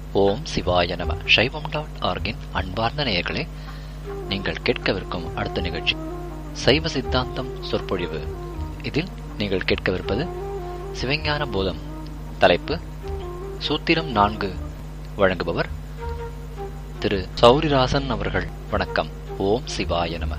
ஓம் சிவாய நம சைவம் டாட் ஆர்கின் அன்பார்ந்த நேயர்களே நீங்கள் கேட்கவிருக்கும் அடுத்த நிகழ்ச்சி சைவ சித்தாந்தம் சொற்பொழிவு இதில் நீங்கள் கேட்கவிருப்பது சிவஞான போதம் தலைப்பு சூத்திரம் நான்கு வழங்குபவர் திரு சௌரிராசன் அவர்கள் வணக்கம் ஓம் சிவாய நம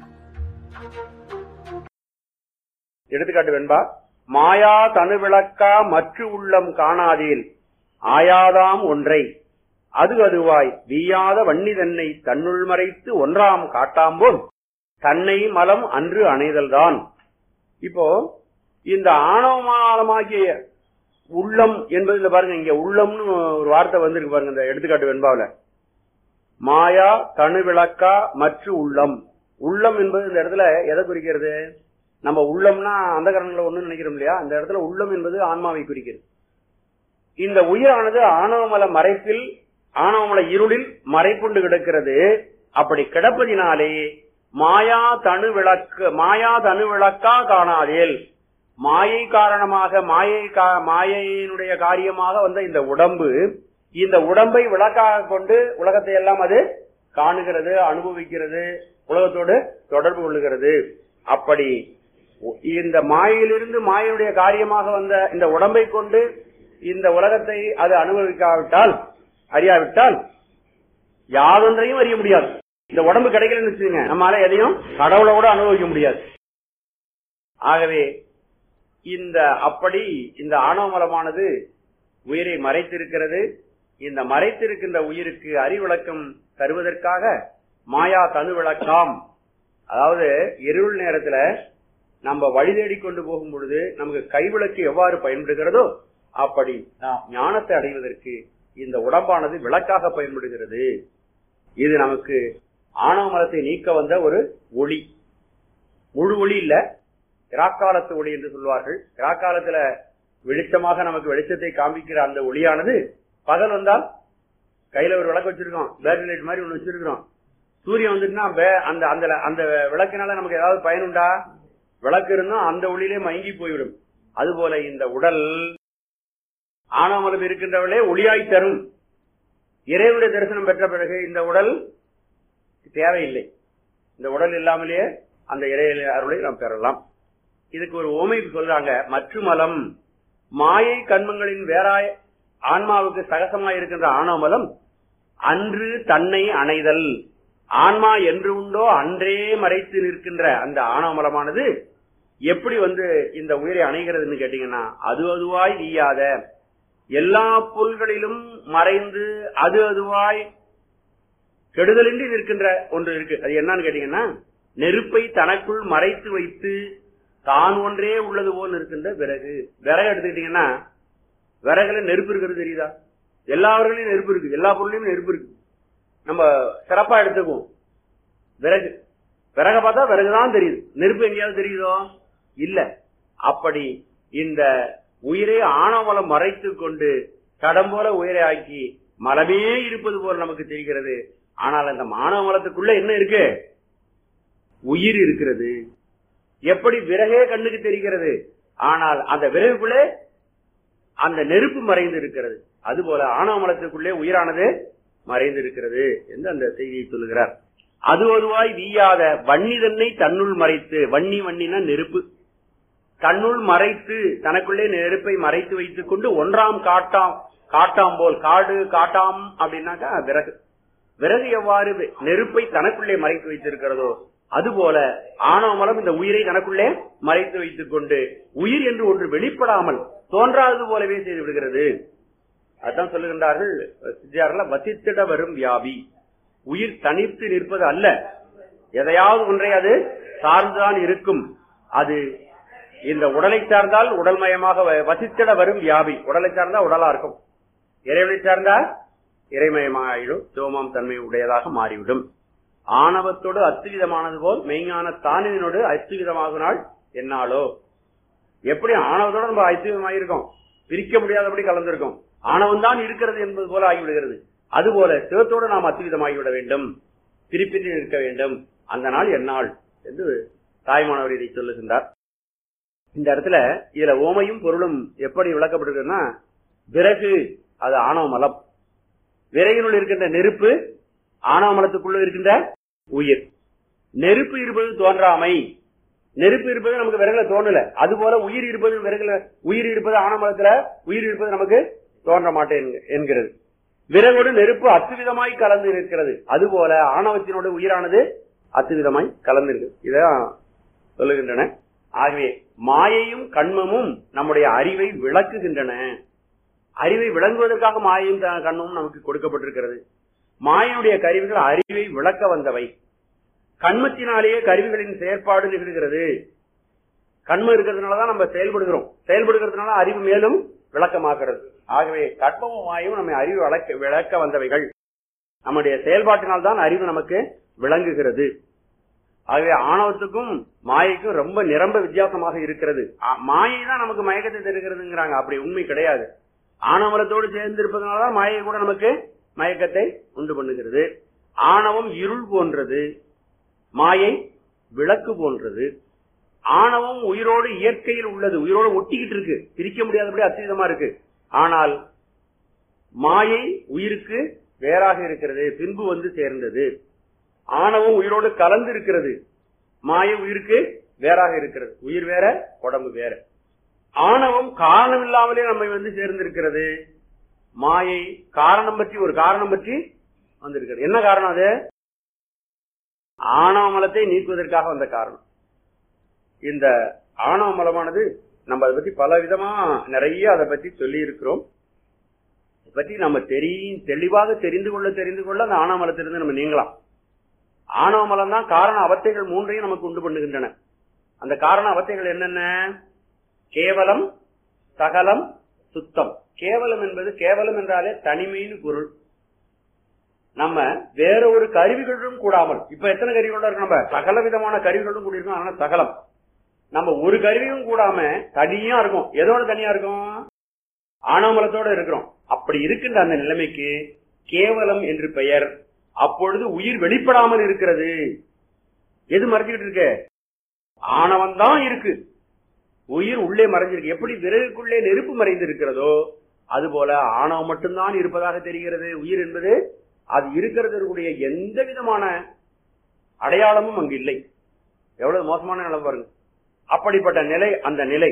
எடுத்துக்காட்டு வெண்பா மாயா தனு விளக்கா மற்று உள்ளம் காணாதேல் ஆயாதாம் ஒன்றை அது அதுவாய் வீயாத வன்னி தன்னை தன்னுள் மறைத்து ஒன்றாம் காட்டாம்போல் தன்னை மலம் அன்று அணைதல்தான் இப்போ இந்த ஆணவமானமாகிய உள்ளம் என்பது இந்த பாருங்க இங்க உள்ளம்னு ஒரு வார்த்தை வந்திருக்கு பாருங்க இந்த எடுத்துக்காட்டு வெண்பாவில மாயா தனு விளக்கா மற்ற உள்ளம் உள்ளம் என்பது இந்த இடத்துல எதை குறிக்கிறது நம்ம உள்ளம்னா அந்த கரணங்களை ஒண்ணு நினைக்கிறோம் இல்லையா அந்த இடத்துல உள்ளம் என்பது ஆன்மாவை குறிக்கிறது இந்த உயிரானது ஆணவமல மறைப்பில் ஆணவமல இருளில் மறைப்புண்டு கிடக்கிறது அப்படி கிடப்பதினாலே மாயா தனு விளக்கு மாயா தனு விளக்கா காணாதேல் மாயை காரணமாக மாயை கா- மாயையினுடைய காரியமாக வந்த இந்த உடம்பு இந்த உடம்பை விளக்காக கொண்டு உலகத்தை எல்லாம் அது காணுகிறது அனுபவிக்கிறது உலகத்தோடு தொடர்பு கொள்ளுகிறது அப்படி இந்த மாயையிலிருந்து மாயையுடைய காரியமாக வந்த இந்த உடம்பை கொண்டு இந்த உலகத்தை அது அனுபவிக்காவிட்டால் அறியாவிட்டால் யாதொன்றையும் அறிய முடியாது இந்த உடம்பு கிடைக்கலன்னு வச்சுங்க நம்மளால எதையும் கடவுளோட அனுபவிக்க முடியாது ஆகவே இந்த அப்படி இந்த ஆணவமலமானது உயிரை மறைத்திருக்கிறது இந்த மறைத்திருக்கின்ற உயிருக்கு அறிவிளக்கம் தருவதற்காக மாயா தனு விளக்காம் அதாவது இருள் நேரத்துல நம்ம வழி தேடி கொண்டு போகும் பொழுது நமக்கு கைவிளக்கு எவ்வாறு பயன்படுகிறதோ அப்படி நாம் ஞானத்தை அடைவதற்கு இந்த உடம்பானது விளக்காக பயன்படுகிறது இது நமக்கு ஆணவ மலத்தை நீக்க வந்த ஒரு ஒளி முழு ஒளி இல்ல இராக்காலத்து ஒளி என்று சொல்வார்கள் இராக்காலத்துல வெளிச்சமாக நமக்கு வெளிச்சத்தை காண்பிக்கிற அந்த ஒளியானது பகல் வந்தால் கையில ஒரு விளக்கு வச்சிருக்கோம் பேட்டரி லைட் மாதிரி ஒண்ணு வச்சிருக்கிறோம் சூரியன் வந்துட்டுனா வே- அந்த அந்த அந்த விளக்கினால நமக்கு ஏதாவது பயனுண்டா விளக்கு இருந்தா அந்த ஒளியிலே மயங்கி போய்விடும் அதுபோல இந்த உடல் ஆணவமலம் இருக்கின்றவளே ஒளியாய் தரும் இறைவனுடைய தரிசனம் பெற்ற பிறகு இந்த உடல் தேவையில்லை இந்த உடல் இல்லாமலேயே அந்த இறை அருளை நாம் பெறலாம் இதுக்கு ஒரு ஓமை சொல்றாங்க மற்ற மலம் மாயை கண்மங்களின் வேறாய் ஆன்மாவுக்கு சகசமாய் இருக்கின்ற ஆணவமலம் அன்று தன்னை அணைதல் ஆன்மா என்று உண்டோ அன்றே மறைத்து நிற்கின்ற அந்த ஆணவமலமானது எப்படி வந்து இந்த உயிரை அணைகிறதுன்னு கேட்டீங்கன்னா அது அதுவாய் வீயாத எல்லா பொருள்களிலும் மறைந்து அது அதுவாய் கெடுதலின்றி நிற்கின்ற ஒன்று இருக்கு அது என்னன்னு கேட்டீங்கன்னா நெருப்பை தனக்குள் மறைத்து வைத்து தான் ஒன்றே உள்ளது போல் இருக்கின்ற விறகு விறகு எடுத்துக்கிட்டீங்கன்னா விறகுல நெருப்பு இருக்கிறது தெரியுதா எல்லாவர்களையும் நெருப்பு இருக்கு எல்லா பொருளையும் நெருப்பு இருக்கு நம்ம சிறப்பா எடுத்துக்குவோம் விறகு விறக பார்த்தா விறகுதான் தெரியுது நெருப்பு எங்கேயாவது தெரியுதோ இல்ல அப்படி இந்த உயிரை ஆணவலம் மறைத்து கொண்டு தடம் போல உயிரை ஆக்கி மலமே இருப்பது போல நமக்கு தெரிகிறது ஆனால் அந்த மாணவ மலத்துக்குள்ள என்ன இருக்கு உயிர் இருக்கிறது எப்படி விறகே கண்ணுக்கு தெரிகிறது ஆனால் அந்த விறகுக்குள்ளே அந்த நெருப்பு மறைந்து இருக்கிறது அதுபோல ஆணவ மலத்துக்குள்ளே உயிரானது மறைந்து இருக்கிறது என்று அந்த செய்தியை சொல்லுகிறார் அது அதுவாய் வீயாத வன்னி தன்னை தன்னுள் மறைத்து வன்னி வன்னினா நெருப்பு தன்னுள் மறைத்து தனக்குள்ளே நெருப்பை மறைத்து வைத்துக் கொண்டு ஒன்றாம் காட்டாம் காட்டாம் போல் காடு காட்டாம் அப்படின்னாக்கா விறகு விறகு எவ்வாறு வெ- நெருப்பை தனக்குள்ளே மறைத்து வைத்திருக்கிறதோ அதுபோல ஆணவமலம் இந்த உயிரை தனக்குள்ளே மறைத்து வைத்துக் கொண்டு உயிர் என்று ஒன்று வெளிப்படாமல் தோன்றாதது போலவே செய்து விடுகிறது அதான் சொல்லுகின்றார்கள் சித்தியார்கள் வசித்திட வரும் வியாபி உயிர் தனித்து நிற்பது அல்ல எதையாவது ஒன்றை அது சார்ந்துதான் இருக்கும் அது இந்த உடலை சார்ந்தால் உடல்மயமாக வ- வசித்திட வரும் வியாபி உடலை சார்ந்தா உடலா இருக்கும் இறைவனை சார்ந்தா இறைமயமாயிடும் சிவமாம் தன்மை உடையதாக மாறிவிடும் ஆணவத்தோடு அத்துவிதமானது போல் மெய்ஞான தானினோடு அத்துவிதமாகுனால் என்னாலோ எப்படி ஆணவத்தோட நம்ம ஐத்தியமாயிருக்கோம் பிரிக்க முடியாதபடி கலந்திருக்கோம் ஆணவம் தான் இருக்கிறது என்பது போல ஆகிவிடுகிறது அதுபோல சிவத்தோடு நாம் அத்துவிதமாகிவிட வேண்டும் பிரிப்பின்றி இருக்க வேண்டும் அந்த நாள் எந்நாள் என்று தாய்மானவர் இதை சொல்லுகின்றார் இந்த இடத்துல இதுல ஓமையும் பொருளும் எப்படி விளக்கப்படுகிறதுன்னா விறகு அது ஆணவ மலம் விரையினுள் இருக்கின்ற நெருப்பு ஆணவமலத்துக்குள்ள இருக்கின்ற உயிர் நெருப்பு இருப்பது தோன்றாமை நெருப்பு இருப்பது நமக்கு விறகுல தோணல அது போல உயிர் இருப்பது விறகுல உயிர் இருப்பது ஆணவமலத்துல உயிர் இருப்பது நமக்கு தோன்ற மாட்டேன் என்கிறது விறகோடு நெருப்பு அத்துவிதமாய் கலந்து இருக்கிறது அதுபோல ஆணவத்தினோட உயிரானது அத்துவிதமாய் கலந்து இருக்கு இதான் சொல்லுகின்றன ஆகவே மாயையும் கண்மமும் நம்முடைய அறிவை விளக்குகின்றன அறிவை விளங்குவதற்காக மாயையும் த- கண்மமும் நமக்கு கொடுக்கப்பட்டிருக்கிறது மாயனுடைய கருவிகள் அறிவை விளக்க வந்தவை கண்மத்தினாலேயே கருவிகளின் செயற்பாடு நிகழ்கிறது கண்மம் இருக்கிறதுனாலதான் நம்ம செயல்படுகிறோம் செயல்படுகிறதுனால அறிவு மேலும் விளக்கமாகிறது ஆகவே கற்பமும் மாயும் நம்ம அறிவு விளக்க விளக்க வந்தவைகள் நம்முடைய செயல்பாட்டினால் தான் அறிவு நமக்கு விளங்குகிறது ஆகவே ஆணவத்துக்கும் மாயைக்கும் ரொம்ப நிரம்ப வித்தியாசமாக இருக்கிறது ஆ- மாயை தான் நமக்கு மயக்கத்தை தருகிறதுங்கிறாங்க அப்படி உண்மை கிடையாது ஆணவலத்தோடு சேர்ந்து இருப்பதனாலதான் மாயை கூட நமக்கு மயக்கத்தை உண்டு பண்ணுகிறது ஆணவம் இருள் போன்றது மாயை விளக்கு போன்றது ஆணவம் உயிரோடு இயற்கையில் உள்ளது உயிரோடு ஒட்டிக்கிட்டு இருக்கு பிரிக்க முடியாதபடி அத்தீதமா இருக்கு ஆனால் மாயை உயிருக்கு வேறாக இருக்கிறது பின்பு வந்து சேர்ந்தது ஆணவம் உயிரோடு கலந்து இருக்கிறது மாயை உயிருக்கு வேறாக இருக்கிறது உயிர் வேற உடம்பு வேற ஆணவம் காரணம் இல்லாமலே நம்மை வந்து சேர்ந்திருக்கிறது மாயை காரணம் பற்றி ஒரு காரணம் பற்றி வந்திருக்கிறது என்ன காரணம் அது ஆணவ மலத்தை நீக்குவதற்காக வந்த காரணம் இந்த ஆணவ மலமானது நம்ம அதை பத்தி பல விதமா நிறைய அதை பத்தி சொல்லி இருக்கிறோம் இதை பத்தி நம்ம தெரியும் தெளிவாக தெரிந்து கொள்ள தெரிந்து கொள்ள அந்த ஆணவ மலத்திலிருந்து நம்ம நீங்கலாம் ஆணவ மலம் தான் காரண அவத்தைகள் மூன்றையும் நமக்கு உண்டு பண்ணுகின்றன அந்த காரண அவத்தைகள் என்னென்ன கேவலம் சகலம் சுத்தம் கேவலம் என்பது கேவலம் என்றாலே தனிமைன்னு பொருள் நம்ம வேற ஒரு கருவிகளும் கூடாமல் இப்ப எத்தனை கருவிகளோட இருக்கு நம்ம சகல விதமான கருவிகளும் கூடியிருக்கோம் அதனால சகலம் நம்ம ஒரு கருவியும் கூடாம தனியா இருக்கும் எதோட தனியா இருக்கும் ஆணவமலத்தோட இருக்கிறோம் அப்படி இருக்கின்ற அந்த நிலைமைக்கு கேவலம் என்று பெயர் அப்பொழுது உயிர் வெளிப்படாமல் இருக்கிறது எது மறைஞ்சுக்கிட்டு இருக்கு ஆணவம் தான் இருக்கு உயிர் உள்ளே மறைஞ்சிருக்கு எப்படி விறகுக்குள்ளே நெருப்பு மறைந்து இருக்கிறதோ அதுபோல ஆணவம் மட்டும்தான் இருப்பதாக தெரிகிறது உயிர் என்பது அது இருக்கிறதற்குரிய எந்த விதமான அடையாளமும் அங்கு இல்லை எவ்வளவு மோசமான நிலை பாருங்க அப்படிப்பட்ட நிலை அந்த நிலை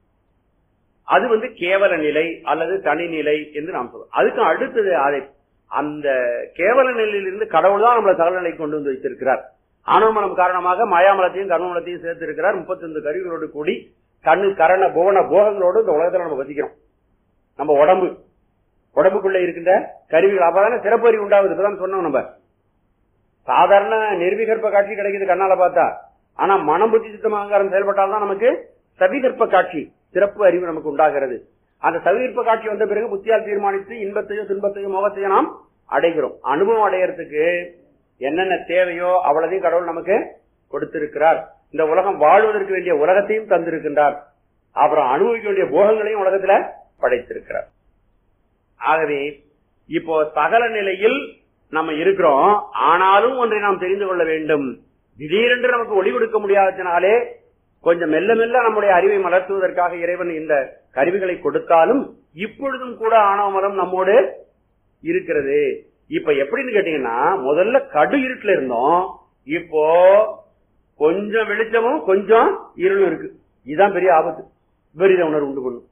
அது வந்து கேவல நிலை அல்லது தனி நிலை என்று நாம் சொல்றோம் அதுக்கு அடுத்தது அதை அந்த கேவல நிலையிலிருந்து கடவுள் தான் நம்மளை தகவல் நிலைக்கு கொண்டு வந்து வைத்திருக்கிறார் ஆணவமனம் காரணமாக மாயாமலத்தையும் கர்மமலத்தையும் சேர்த்து இருக்கிறார் முப்பத்தி கருவிகளோடு கூடி கண்ணு கரண புவன போகங்களோடு இந்த உலகத்துல நம்ம வசிக்கிறோம் நம்ம உடம்பு உடம்புக்குள்ள இருக்கின்ற கருவிகள் அப்பதானே சிறப்பறிவு உண்டாகுது இப்பதான் சொன்னோம் நம்ம சாதாரண நிர்விகற்ப காட்சி கிடைக்குது கண்ணால பார்த்தா ஆனா மனம் புத்தி சித்தம் அகங்காரம் செயல்பட்டால்தான் நமக்கு சவிகற்ப காட்சி சிறப்பு அறிவு நமக்கு உண்டாகிறது அந்த சவிகற்ப காட்சி வந்த பிறகு புத்தியால் தீர்மானித்து இன்பத்தையோ துன்பத்தையோ மோகத்தையோ நாம் அடைகிறோம் அனுபவம் அடையறதுக்கு என்னென்ன தேவையோ அவ்வளதையும் கடவுள் நமக்கு கொடுத்திருக்கிறார் இந்த உலகம் வாழ்வதற்கு வேண்டிய உலகத்தையும் தந்திருக்கின்றார் அப்புறம் அனுபவிக்க வேண்டிய போகங்களையும் உலகத்துல படைத்திருக்கிறார் ஆகவே இப்போ சகல நிலையில் நம்ம இருக்கிறோம் ஆனாலும் ஒன்றை நாம் தெரிந்து கொள்ள வேண்டும் திடீரென்று நமக்கு ஒளி கொடுக்க முடியாததினாலே கொஞ்சம் மெல்ல மெல்ல நம்முடைய அறிவை மலர்த்துவதற்காக இறைவன் இந்த கருவிகளை கொடுத்தாலும் இப்பொழுதும் கூட ஆணவ மரம் நம்மோடு இருக்கிறது இப்ப எப்படின்னு கேட்டீங்கன்னா முதல்ல கடு இருட்டுல இருந்தோம் இப்போ கொஞ்சம் வெளிச்சமும் கொஞ்சம் இருளும் இருக்கு இதுதான் பெரிய ஆபத்து விபரீத உணர்வு உண்டு பண்ணும்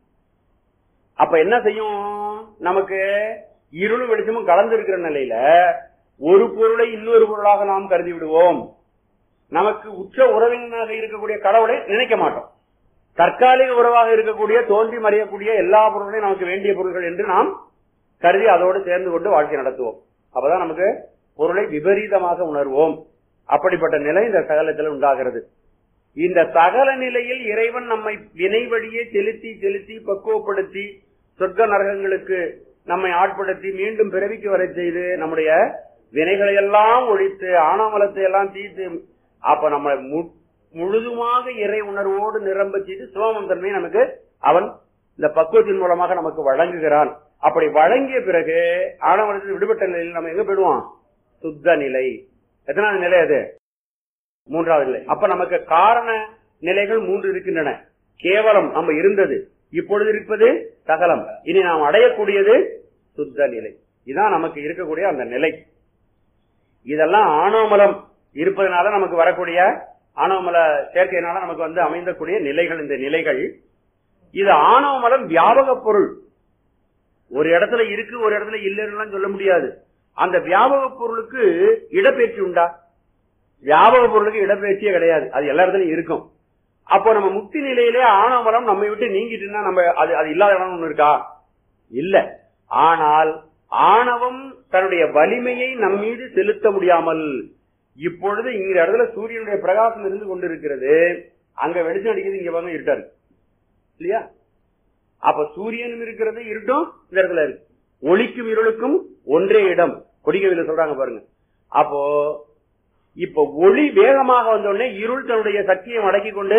அப்ப என்ன செய்யும் நமக்கு இருளும் வெளிச்சமும் கலந்து இருக்கிற நிலையில ஒரு பொருளை இன்னொரு பொருளாக நாம் கருதி விடுவோம் நமக்கு உச்ச உறவினராக இருக்கக்கூடிய கடவுளை நினைக்க மாட்டோம் தற்காலிக உறவாக இருக்கக்கூடிய தோன்றி மறையக்கூடிய எல்லா பொருள்களையும் நமக்கு வேண்டிய பொருள்கள் என்று நாம் கருதி அதோடு சேர்ந்து கொண்டு வாழ்க்கை நடத்துவோம் அப்பதான் நமக்கு பொருளை விபரீதமாக உணர்வோம் அப்படிப்பட்ட நிலை இந்த சகலத்தில் உண்டாகிறது இந்த சகல நிலையில் இறைவன் நம்மை வினை வழியே செலுத்தி செலுத்தி பக்குவப்படுத்தி சொர்க்க நரகங்களுக்கு நம்மை ஆட்படுத்தி மீண்டும் பிறவிக்கு வரை செய்து நம்முடைய வினைகளை எல்லாம் ஒழித்து ஆணவலத்தை எல்லாம் தீர்த்து அப்ப நம்ம மு- முழுதுமாக இறை உணர்வோடு நிரம்ப செய்து சிவமம் தன்மையை நமக்கு அவன் இந்த பக்குவத்தின் மூலமாக நமக்கு வழங்குகிறான் அப்படி வழங்கிய பிறகு ஆணவலத்தில் விடுபட்ட நிலையில் நம்ம எங்க போயிடுவோம் சுத்த நிலை எத்தனாவது நிலை அது மூன்றாவது நிலை அப்ப நமக்கு காரண நிலைகள் மூன்று இருக்கின்றன கேவலம் நம்ம இருந்தது இப்பொழுது இருப்பது சகலம் இனி நாம் அடையக்கூடியது சுத்த நிலை இதுதான் நமக்கு இருக்கக்கூடிய அந்த நிலை இதெல்லாம் ஆணவமலம் இருப்பதனால நமக்கு வரக்கூடிய ஆணவமல சேர்க்கையினால நமக்கு வந்து அமைந்தக்கூடிய நிலைகள் இந்த நிலைகள் இது ஆணவமலம் வியாபக பொருள் ஒரு இடத்துல இருக்கு ஒரு இடத்துல இல்லைன்னு சொல்ல முடியாது அந்த வியாபக பொருளுக்கு இடப்பெயர்ச்சி உண்டா வியாபக பொருளுக்கு இடப்பெயர்ச்சியே கிடையாது அது எல்லா இடத்துலயும் இருக்கும் அப்போ நம்ம முக்தி நிலையிலே ஆணவமலம் நம்மை விட்டு நீங்கிட்டுன்னா நம்ம அது அது இல்லாத இடம் ஒண்ணு இருக்கா இல்ல ஆனால் ஆணவம் தன்னுடைய வலிமையை நம் மீது செலுத்த முடியாமல் இப்பொழுது இங்க இடத்துல சூரியனுடைய பிரகாசம் இருந்து கொண்டிருக்கிறது அங்க வெளிச்சம் அடிக்குது இங்க வந்து இருட்டாரு இல்லையா அப்ப சூரியனும் இருக்கிறது இருட்டும் இந்த இடத்துல இருக்கு ஒளிக்கும் இருளுக்கும் ஒன்றே இடம் கொடிகவில சொல்றாங்க பாருங்க அப்போ இப்ப ஒளி வேகமாக வந்த உடனே இருள் தன்னுடைய சக்தியை அடக்கி கொண்டு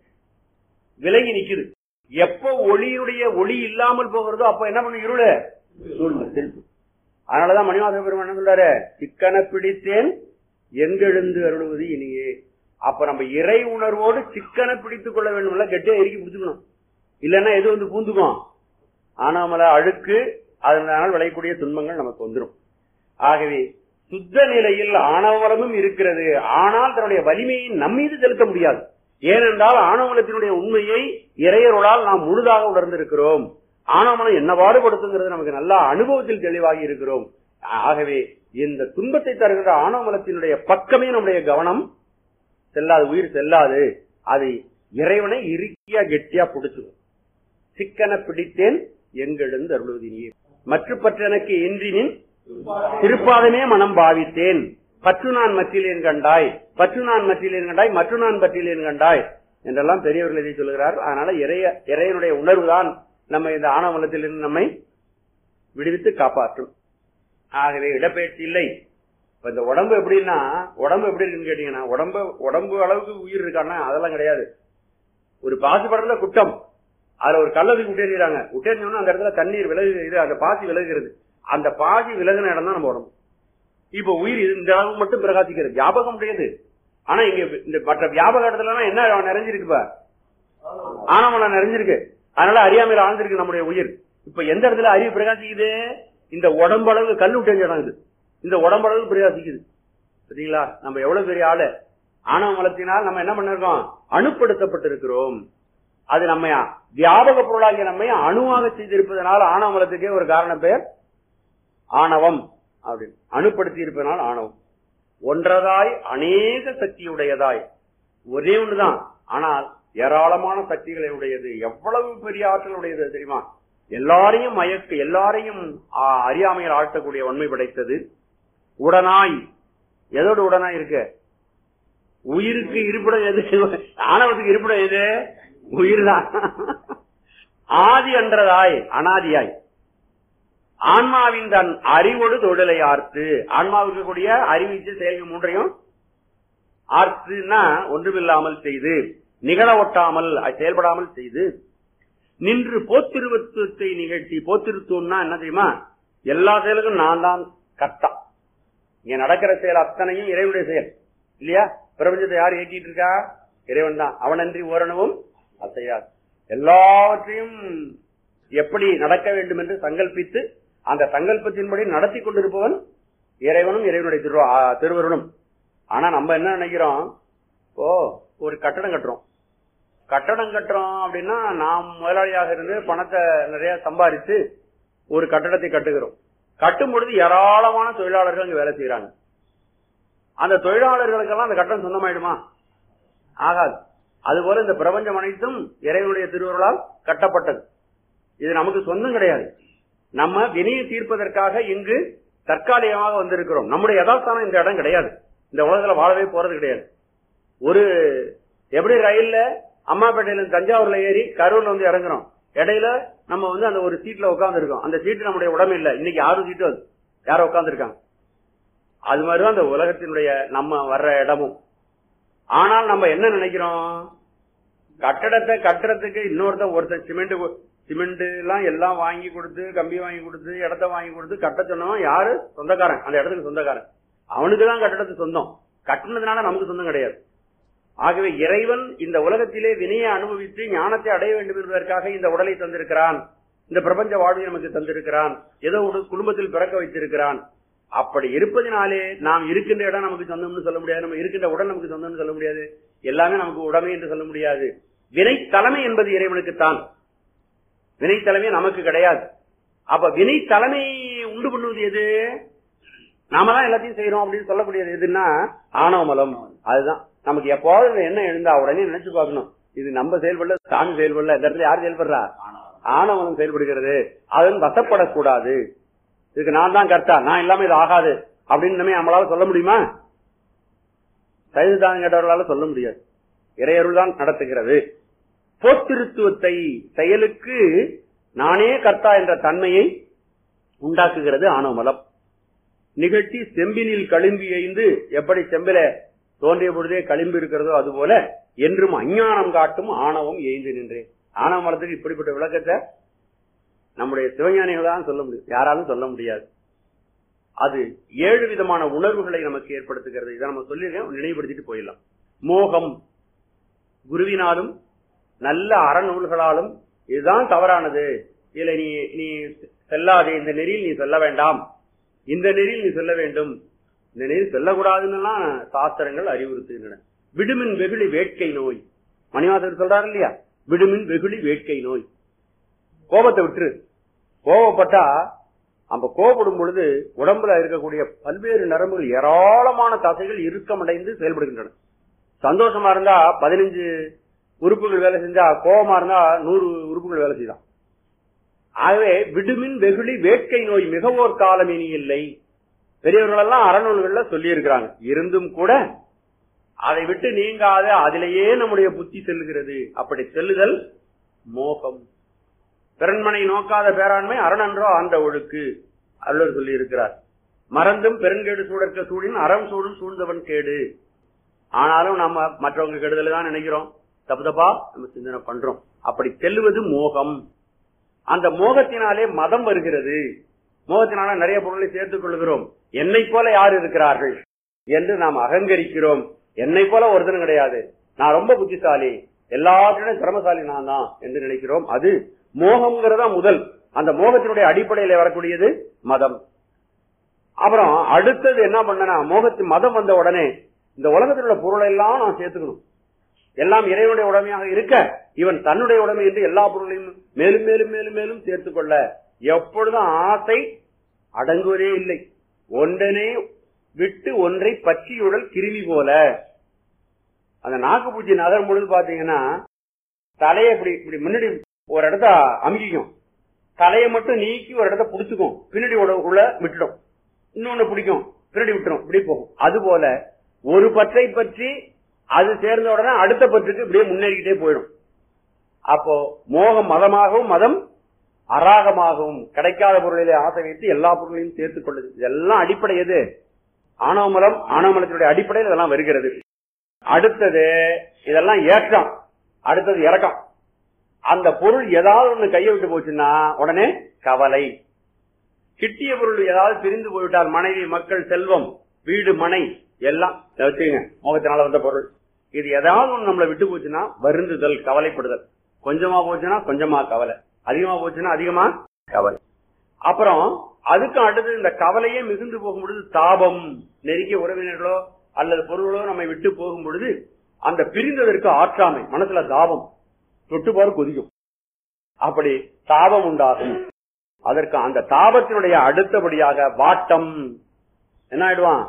விலகி நிக்குது எப்போ ஒளியுடைய ஒளி இல்லாமல் போகிறதோ அப்ப என்ன பண்ணும் இருளு சூழ்நிலை திருப்பி அதனாலதான் மணிவாச பெருமான் என்ன சொல்றாரு சிக்கன பிடித்தேன் எங்கெழுந்து அருளுவது இனியே அப்ப நம்ம இறை உணர்வோடு சிக்கன பிடித்துக் கொள்ள வேண்டும்ல கெட்டியா இறுக்கி பிடிச்சுக்கணும் இல்லைன்னா எது வந்து பூந்துக்கும் ஆனாமல அழுக்கு அதனால் விளையக்கூடிய துன்பங்கள் நமக்கு வந்துடும் ஆகவே சுத்த நிலையில் ஆணவமலமும் இருக்கிறது ஆனால் தன்னுடைய வலிமையை நம்மீது செலுத்த முடியாது ஏனென்றால் ஆணவமலத்தினுடைய உண்மையை இறையருளால் நாம் முழுதாக உணர்ந்திருக்கிறோம் ஆணவமலம் என்ன பாடுபடுத்துங்கிறது நமக்கு நல்ல அனுபவத்தில் தெளிவாகி இருக்கிறோம் ஆகவே இந்த துன்பத்தை தருகிற ஆணவமலத்தினுடைய பக்கமே நம்முடைய கவனம் செல்லாது உயிர் செல்லாது அது இறைவனை இறுக்கியா கெட்டியா பிடிச்சுக்கும் சிக்கன பிடித்தேன் எங்கெழுந்து அருளுவதினியே மற்ற பற்றெனக்கு என்றினின் திருப்பாதமே மனம் பாவித்தேன் பற்று நான் மற்றிலேன் கண்டாய் பற்று நான் மற்றிலேன் கண்டாய் மற்ற நான் பற்றிலேன் கண்டாய் என்றெல்லாம் பெரியவர்கள் இதை சொல்லுகிறார் அதனால இறைய இறையனுடைய உணர்வுதான் நம்ம இந்த ஆணவலத்திலிருந்து நம்மை விடுவித்து காப்பாற்றும் ஆகவே இடப்பெயர்ச்சி இல்லை இப்ப இந்த உடம்பு எப்படின்னா உடம்பு எப்படி இருக்குன்னு கேட்டீங்கன்னா உடம்பு உடம்பு அளவுக்கு உயிர் இருக்கான்னா அதெல்லாம் கிடையாது ஒரு பாசுபடத்துல குட்டம் அதுல ஒரு கல்லதுக்கு விட்டேறாங்க விட்டேறினோம்னா அந்த இடத்துல தண்ணீர் விலகு இது அந்த பாசி விலகுகிறது அந்த பாசி விலகுன இடம் தான் நம்ம உடம்பு இப்ப உயிர் இது இந்த அளவு மட்டும் பிரகாசிக்கிறது வியாபகம் முடியாது ஆனா இங்க இந்த மற்ற வியாபக இடத்துல என்ன நிறைஞ்சிருக்குப்பா ஆனமலம் நிறைஞ்சிருக்கு அதனால அறியாமையில ஆழ்ந்திருக்கு நம்முடைய உயிர் இப்ப எந்த இடத்துல அறிவு பிரகாசிக்குது இந்த உடம்பளவு கல் விட்டு இடம் இது இந்த உடம்பளவு பிரகாசிக்குது சரிங்களா நம்ம எவ்வளவு பெரிய ஆளு ஆணவ மலத்தினால் நம்ம என்ன பண்ணிருக்கோம் அணுப்படுத்தப்பட்டிருக்கிறோம் அது நம்ம வியாபக பொருளாகிய நம்மை அணுவாக செய்திருப்பதனால் ஆணவ மலத்துக்கே ஒரு காரண பெயர் ஆணவம் அப்படின்னு அணுப்படுத்தி இருப்பதனால் ஆணவம் ஒன்றதாய் அநேக சக்தியுடையதாய் ஒரே ஒண்ணுதான் ஆனால் ஏராளமான சக்திகளை உடையது எவ்வளவு பெரிய ஆற்றல் உடையது தெரியுமா எல்லாரையும் மயக்க எல்லாரையும் ஆ, அறியாமையில் ஆழ்த்தக்கூடிய வன்மை படைத்தது உடனாய் எதோடு உடனாய் இருக்கு உயிருக்கு இருப்பிடம் எது ஆணவத்துக்கு இருப்பிடம் எது உயிர் தான் ஆதி அன்றதாய் அனாதியாய் ஆன்மாவின் தன் அறிவோடு தொழிலை ஆர்த்து ஆன்மாவுக்கு கூடிய அறிவிச்சு செயல்கள் மூன்றையும் ஆர்த்துன்னா ஒன்றுமில்லாமல் செய்து நிகழ ஒட்டாமல் அது செயல்படாமல் செய்து நின்று போத்திருவத்துவத்தை நிகழ்த்தி போத்திருத்துவம்னா என்ன தெரியுமா எல்லா செயலுக்கும் நான் தான் கர்த்தா இங்க நடக்கிற செயல் அத்தனையும் இறைவனுடைய செயல் இல்லையா பிரபஞ்சத்தை யார் இயக்கிட்டு இருக்கா இறைவன் தான் அவனன்றி ஓரணவும் அசையாது எல்லாவற்றையும் எப்படி நடக்க வேண்டும் என்று சங்கல்பித்து அந்த சங்கல்பத்தின்படி நடத்தி கொண்டிருப்பவன் இறைவனும் இறைவனுடைய திருவ- ஆ, திருவருளும் ஆனா நம்ம என்ன நினைக்கிறோம் ஓ ஒரு கட்டடம் கட்டுறோம் கட்டடம் கட்டுறோம் அப்படின்னா நாம் முதலாளியாக இருந்து பணத்தை நிறைய சம்பாதிச்சு ஒரு கட்டடத்தை கட்டுகிறோம் கட்டும் பொழுது ஏராளமான தொழிலாளர்கள் அங்க வேலை செய்யறாங்க அந்த தொழிலாளர்களுக்கெல்லாம் அந்த கட்டடம் சொந்தமாயிடுமா ஆகாது அதுபோல இந்த பிரபஞ்சம் அனைத்தும் இறைவனுடைய திருவருளால் கட்டப்பட்டது இது நமக்கு சொந்தம் கிடையாது நம்ம வினையை தீர்ப்பதற்காக இங்கு தற்காலிகமாக வந்திருக்கிறோம் நம்முடைய யதார்த்தம் இந்த இடம் கிடையாது இந்த உலகத்துல வாழவே போறது கிடையாது ஒரு எப்படி ரயில்ல அம்மாப்பேட்டையில இருந்து தஞ்சாவூர்ல ஏறி கரூர்ல வந்து இறங்குறோம் இடையில நம்ம வந்து அந்த ஒரு சீட்ல உட்கார்ந்து இருக்கோம் அந்த சீட்டு நம்முடைய உடம்பு இல்ல இன்னைக்கு ஆறு சீட்டு அது யாரோ உட்கார்ந்து இருக்காங்க அது மாதிரிதான் அந்த உலகத்தினுடைய நம்ம வர்ற இடமும் ஆனால் நம்ம என்ன நினைக்கிறோம் கட்டடத்தை கட்டுறதுக்கு இன்னொருத்தன் ஒருத்தன் சிமெண்ட் சிமெண்ட் எல்லாம் எல்லாம் வாங்கி கொடுத்து கம்பி வாங்கி கொடுத்து இடத்த வாங்கி கொடுத்து கட்ட சொன்னவன் யாரு சொந்தக்காரன் அந்த இடத்துக்கு சொந்தக்காரன் அவனுக்கு தான் கட்டடத்துக்கு சொந்தம் கட்டுனதுனால நமக்கு சொந்தம் கிடையாது ஆகவே இறைவன் இந்த உலகத்திலே வினையை அனுபவித்து ஞானத்தை அடைய வேண்டும் என்பதற்காக இந்த உடலை தந்திருக்கிறான் இந்த பிரபஞ்ச வாழ்வை நமக்கு தந்திருக்கிறான் ஏதோ ஒரு குடும்பத்தில் பிறக்க வைத்திருக்கிறான் அப்படி இருப்பதினாலே நாம் இருக்கின்ற இடம் நமக்கு சொந்தம்னு சொல்ல முடியாது நம்ம இருக்கின்ற உடல் நமக்கு சொந்தம்னு சொல்ல முடியாது எல்லாமே நமக்கு உடைமை என்று சொல்ல முடியாது வினை தலைமை என்பது இறைவனுக்குத்தான் வினை தலைமை நமக்கு கிடையாது அப்ப வினை தலைமை உண்டு பண்ணுவது எது நாம தான் எல்லாத்தையும் செய்யறோம் அப்படின்னு சொல்லக்கூடியது எதுன்னா ஆணவமலம் அதுதான் நமக்கு எப்போது இந்த எண்ணம் எழுந்தா உடனே நினைச்சு பார்க்கணும் இது நம்ம செயல்படல சாமி செயல்படல இந்த இடத்துல யார் செயல்படுறா ஆணவமலம் செயல்படுகிறது அதன் வசப்படக்கூடாது இதுக்கு நான் தான் கர்த்தா நான் இல்லாம இது ஆகாது அப்படின்னு இனிமே நம்மளால சொல்ல முடியுமா சைதுதான் கேட்டவர்களால சொல்ல முடியாது இறையருள் தான் நடத்துகிறது போத்திருத்துவத்தை செயலுக்கு நானே கர்த்தா என்ற தன்மையை உண்டாக்குகிறது ஆணவமலம் நிகழ்ச்சி செம்பினில் களிம்பி எய்ந்து எப்படி செம்பில தோன்றிய பொழுதே களிம்பு இருக்கிறதோ அதுபோல என்றும் அஞ்ஞானம் காட்டும் ஆணவம் எய்ந்து நின்றேன் ஆணவ மலத்துக்கு இப்படிப்பட்ட விளக்கத்தை நம்முடைய சிவஞானிகள் தான் சொல்ல முடியும் யாராலும் சொல்ல முடியாது அது ஏழு விதமான உணர்வுகளை நமக்கு ஏற்படுத்துகிறது இதை நம்ம சொல்லியிருக்கேன் நினைவுபடுத்திட்டு போயிடலாம் மோகம் குருவினாலும் நல்ல அறநூல்களாலும் இதுதான் தவறானது இல்ல நீ நீ செல்லாதே இந்த நெறியில் நீ செல்ல வேண்டாம் இந்த நெறியில் நீ செல்ல வேண்டும் இந்த நெறியில் செல்லக்கூடாதுன்னு சாஸ்திரங்கள் அறிவுறுத்துகின்றன விடுமின் வெகுளி வேட்கை நோய் மணிவாசர் சொல்றாரு இல்லையா விடுமின் வெகுளி வேட்கை நோய் கோபத்தை விட்டுரு கோபப்பட்டா அந்த கோபப்படும் பொழுது உடம்புல இருக்கக்கூடிய பல்வேறு நரம்புகள் ஏராளமான தசைகள் இறுக்கமடைந்து செயல்படுகின்றன சந்தோஷமா இருந்தா பதினஞ்சு உறுப்புகள் வேலை செஞ்சா கோபமா இருந்தா நூறு உறுப்புகள் வேலை செய்தான் ஆகவே விடுமின் வெகுளி வேட்கை நோய் மிகவோர் காலம் இனி இல்லை பெரியவர்கள் எல்லாம் அறநூல்கள்ல சொல்லி இருக்கிறாங்க இருந்தும் கூட அதை விட்டு நீங்காத அதிலேயே நம்முடைய புத்தி செல்லுகிறது அப்படி செல்லுதல் மோகம் பிறன்மனை நோக்காத பேராண்மை அரணன்றோ ஆண்ட ஒழுக்கு அல்லர் சொல்லி இருக்கிறார் மறந்தும் பெருங்கேடு சூழற்க சூழின் அறம் சூழும் சூழ்ந்தவன் கேடு ஆனாலும் நம்ம மற்றவங்க கெடுதல் தான் நினைக்கிறோம் தப்பு தப்பா நம்ம சிந்தனை பண்றோம் அப்படி செல்லுவது மோகம் அந்த மோகத்தினாலே மதம் வருகிறது மோகத்தினால நிறைய பொருளை சேர்த்துக் கொள்கிறோம் என்னை போல யார் இருக்கிறார்கள் என்று நாம் அகங்கரிக்கிறோம் என்னை போல ஒருத்தனும் கிடையாது நான் ரொம்ப புத்திசாலி எல்லாத்திலும் திறமசாலி நான் தான் என்று நினைக்கிறோம் அது மோகம்ங்கிறதா முதல் அந்த மோகத்தினுடைய அடிப்படையில வரக்கூடியது மதம் அப்புறம் அடுத்தது என்ன பண்ணனா மோகத்து மதம் வந்த உடனே இந்த உலகத்தில் உள்ள பொருளை எல்லாம் நான் சேர்த்துக்கணும் எல்லாம் இறைவனுடைய உடமையாக இருக்க இவன் தன்னுடைய உடமை என்று எல்லா பொருளையும் மேலும் மேலும் மேலும் மேலும் சேர்த்துக் கொள்ள எப்பொழுதும் ஆசை அடங்குவதே இல்லை ஒன்றனே விட்டு ஒன்றை பற்றியுடல் கிருமி போல அந்த நாக்கு பூச்சி நகரும் பொழுது பாத்தீங்கன்னா தலையை இப்படி இப்படி முன்னாடி ஒரு இடத்த அமுக்கிக்கும் தலையை மட்டும் நீக்கி ஒரு இடத்த புடிச்சுக்கும் பின்னாடி உட- உள்ள விட்டுடும் இன்னொன்னு பிடிக்கும் பின்னாடி விட்டுரும் இப்படி போகும் அது போல ஒரு பற்றை பற்றி அது சேர்ந்த உடனே அடுத்த பற்றுக்கு இப்படியே முன்னேறிக்கிட்டே போயிடும் அப்போ மோகம் மதமாகவும் மதம் அராகமாகவும் கிடைக்காத பொருளிலே ஆசை வைத்து எல்லா பொருளையும் சேர்த்துக் கொள்ளுது இதெல்லாம் அடிப்படை எது ஆணவமலம் ஆணவமலத்தினுடைய அடிப்படையில் இதெல்லாம் வருகிறது அடுத்தது இதெல்லாம் ஏற்றம் அடுத்தது இறக்கம் அந்த பொருள் ஏதாவது ஒண்ணு கையை விட்டு போச்சுன்னா உடனே கவலை கிட்டிய பொருள் ஏதாவது பிரிந்து போய்விட்டால் மனைவி மக்கள் செல்வம் வீடு மனை எல்லாம் இதை வச்சுக்கங்க மோகத்தினால வந்த பொருள் இது ஏதாவது ஒண்ணு நம்மளை விட்டு போச்சுன்னா வருந்துதல் கவலைப்படுதல் கொஞ்சமா போச்சுன்னா கொஞ்சமா கவலை அதிகமா போச்சுன்னா அதிகமா கவலை அப்புறம் அதுக்கு அடுத்து இந்த கவலையே மிகுந்து போகும் பொழுது தாபம் நெருங்கிய உறவினர்களோ அல்லது பொருள்களோ நம்மை விட்டு போகும் பொழுது அந்த பிரிந்ததற்கு ஆற்றாமை மனசுல தாபம் தொட்டு போற கொதிக்கும் அப்படி தாபம் உண்டாகும் அதற்கு அந்த தாபத்தினுடைய அடுத்தபடியாக வாட்டம் என்ன ஆயிடுவான்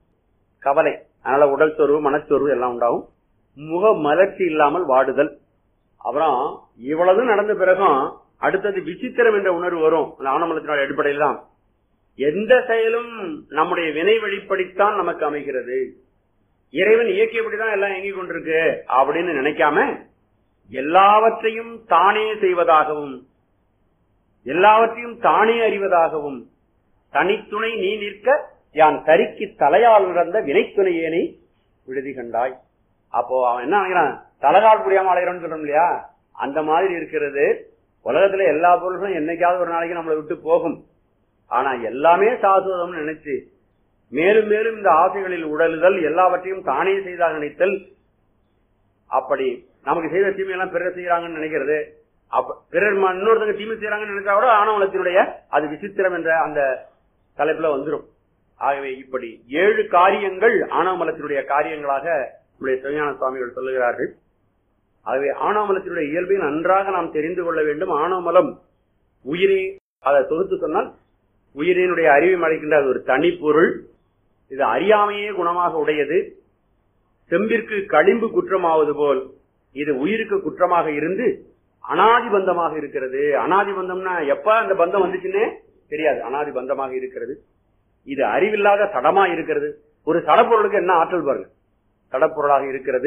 கவலை அதனால உடல் சோர்வு மனச்சோர்வு எல்லாம் உண்டாகும் முக மலர்ச்சி இல்லாமல் வாடுதல் அப்புறம் இவ்வளவு நடந்த பிறகும் அடுத்தது விசித்திரம் என்ற உணர்வு வரும் அந்த ஆனமலத்தினுடைய அடிப்படையில் தான் எந்த செயலும் நம்முடைய வினை வழிப்படித்தான் நமக்கு அமைகிறது இறைவன் இயக்கியபடிதான் எல்லாம் இயங்கிக் கொண்டிருக்கு அப்படின்னு நினைக்காம எல்லாவற்றையும் தானே செய்வதாகவும் எல்லாவற்றையும் தானே அறிவதாகவும் தனித்துணை நீ நிற்க யான் தரிக்கு தலையால் நடந்த வினைத்துணையேனை விடுதி கண்டாய் அப்போ அவன் என்ன நினைக்கிறான் தலகால் புரியாம அலைகிறோம்னு சொல்றோம் இல்லையா அந்த மாதிரி இருக்கிறது உலகத்துல எல்லா பொருள்களும் என்னைக்காவது ஒரு நாளைக்கு நம்மளை விட்டு போகும் ஆனா எல்லாமே சாஸ்வதம்னு நினைச்சு மேலும் மேலும் இந்த ஆசைகளில் உடலுதல் எல்லாவற்றையும் தானே செய்தாக நினைத்தல் அப்படி நமக்கு செய்த தீமையெல்லாம் பிறகு செய்யறாங்கன்னு நினைக்கிறது அப்ப பிறர் ம- இன்னொருத்தங்க தீமை செய்யறாங்கன்னு நினைச்சா கூட ஆணவலத்தினுடைய அது விசித்திரம் என்ற அந்த தலைப்புல வந்துரும் ஆகவே இப்படி ஏழு காரியங்கள் ஆணவமலத்தினுடைய காரியங்களாக நம்முடைய சிவஞான சுவாமிகள் சொல்லுகிறார்கள் ஆகவே ஆணவமலத்தினுடைய இயல்பை நன்றாக நாம் தெரிந்து கொள்ள வேண்டும் ஆணவமலம் உயிரை அதை தொகுத்து சொன்னால் உயிரினுடைய அறிவை மறைக்கின்ற அது ஒரு தனிப்பொருள் இது அறியாமையே குணமாக உடையது செம்பிற்கு களிம்பு குற்றமாவது போல் இது உயிருக்கு குற்றமாக இருந்து அனாதி பந்தமாக இருக்கிறது அனாதி பந்தம்னா எப்ப அந்த பந்தம் வந்துச்சுன்னே தெரியாது அனாதி பந்தமாக இருக்கிறது இது அறிவில்லாத சடமா இருக்கிறது ஒரு சடப்பொருளுக்கு என்ன ஆற்றல் பாருங்க சடப்பொருளாக இருக்கிறது